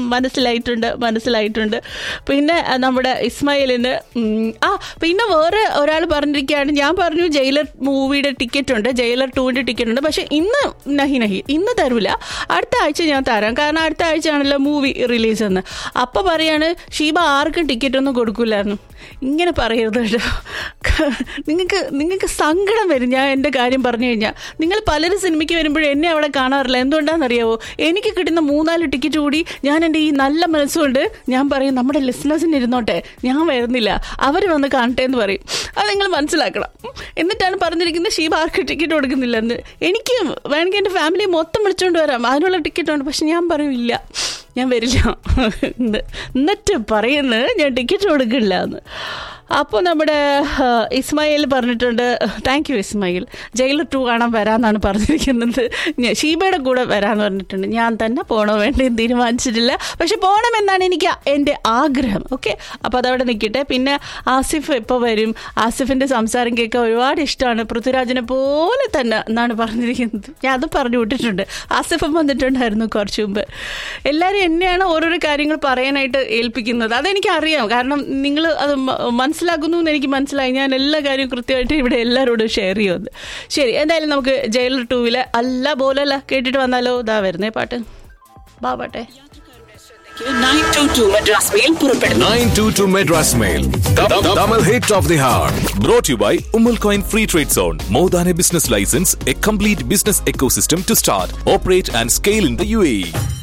മനസ്സിലായിട്ടുണ്ട് മനസ്സിലായിട്ടുണ്ട് പിന്നെ ആ, നമ്മുടെ ഇസ്മായിലിന് ഉം, ആ പിന്നെ വേറെ ഒരാൾ പറഞ്ഞിരിക്കുകയാണ് ഞാൻ പറഞ്ഞു ജയിലർ മൂവിയുടെ ടിക്കറ്റ് ഉണ്ട് ജയിലർ ടൂവിൻ്റെ ടിക്കറ്റ് ഉണ്ട് പക്ഷെ ഇന്ന് നഹി നഹി ഇന്ന് തരൂല അടുത്ത ആഴ്ച ഞാൻ തരാം കാരണം അടുത്ത ആഴ്ചയാണല്ലോ മൂവി റിലീസ് എന്ന് അപ്പോൾ പറയാണ് ഷീബ ആർക്കും ടിക്കറ്റ് ഒന്നും കൊടുക്കില്ലായിരുന്നു ഇങ്ങനെ പറയരുത് കേട്ടോ നിങ്ങൾക്ക് നിങ്ങൾക്ക് സങ്കടം വരും ഞാൻ എൻ്റെ കാര്യം പറഞ്ഞു കഴിഞ്ഞാൽ നിങ്ങൾ പലരും സിനിമയ്ക്ക് വരുമ്പോഴും എന്നെ അവിടെ കാണാറില്ല എന്തുകൊണ്ടാണെന്നറിയാവോ എനിക്ക് കിട്ടുന്ന മൂന്നാല് ടിക്കറ്റ് കൂടി ഞാൻ എൻ്റെ ഈ നല്ല മനസ്സുകൊണ്ട് ഞാൻ പറയും നമ്മുടെ ലിസ്ണേഴ്സിന് ഇരുന്നോട്ടെ ഞാൻ വരുന്നില്ല അവർ വന്ന് കാണട്ടെ എന്ന് പറയും അത് നിങ്ങൾ മനസ്സിലാക്കണം എന്നിട്ടാണ് പറഞ്ഞിരിക്കുന്നത് ഷീബ ആർക്ക് ടിക്കറ്റ് കൊടുക്കുന്നില്ലെന്ന് എനിക്ക് വേണമെങ്കിൽ എൻ്റെ ഫാമിലി മൊത്തം വിളിച്ചുകൊണ്ട് വരാം അതിനുള്ള ടിക്കറ്റ് ഉണ്ട് പക്ഷെ ഞാൻ പറയും ഇല്ല ഞാൻ വരില്ല എന്ന്. എന്നിട്ട് പറയുന്നത് ഞാൻ ടിക്കറ്റ് കൊടുക്കില്ല എന്ന് അപ്പോൾ നമ്മുടെ ആ, ഇസ്മായിൽ പറഞ്ഞിട്ടുണ്ട് thank you Ismail Jailer two കാണാൻ വരാമെന്നാണ് പറഞ്ഞിരിക്കുന്നത് ഞാൻ ഷീബയുടെ കൂടെ വരാമെന്ന് പറഞ്ഞിട്ടുണ്ട് ഞാൻ തന്നെ പോകണോ വേണ്ടി തീരുമാനിച്ചിട്ടില്ല പക്ഷെ പോകണമെന്നാണ് എനിക്ക് എൻ്റെ ആഗ്രഹം ഓക്കെ അപ്പോൾ അതവിടെ നിൽക്കട്ടെ പിന്നെ ആസിഫ് ഇപ്പോൾ വരും ആസിഫിൻ്റെ സംസാരം കേൾക്കാൻ ഒരുപാട് ഇഷ്ടമാണ് പൃഥ്വിരാജിനെ പോലെ തന്നെ എന്നാണ് പറഞ്ഞിരിക്കുന്നത് ഞാൻ അത് പറഞ്ഞു വിട്ടിട്ടുണ്ട് ആസിഫും വന്നിട്ടുണ്ടായിരുന്നു കുറച്ച് മുമ്പ് എല്ലാവരും എന്നെയാണ് ഓരോരോ കാര്യങ്ങൾ പറയാനായിട്ട് ഏൽപ്പിക്കുന്നത് അതെനിക്ക് അറിയാം കാരണം നിങ്ങൾ അത് മ- മനസ്സിലാക്കുന്നു എന്ന് എനിക്ക് മനസ്സിലായി ഞാൻ എല്ലാ കാര്യവും കൃത്യമായിട്ട് ഇവിടെ എല്ലാവരോടും ഷെയർ ചെയ്യുന്നത് ശരി എന്തായാലും നമുക്ക് ജയിലർ ടൂവിലെ അല്ല പോലല്ല കേട്ടിട്ട് വന്നാലോ ഇതാ വരുന്നേ പാട്ട് ബാ പാട്ടെ nine two two Madras mail പുറപ്പെടുന്നു 922 Madras Mail. Tamil hit of the hour. Brought to you by Umal Coin Free Trade Zone. More than a business license, a complete business ecosystem to start, operate, and scale in the UAE.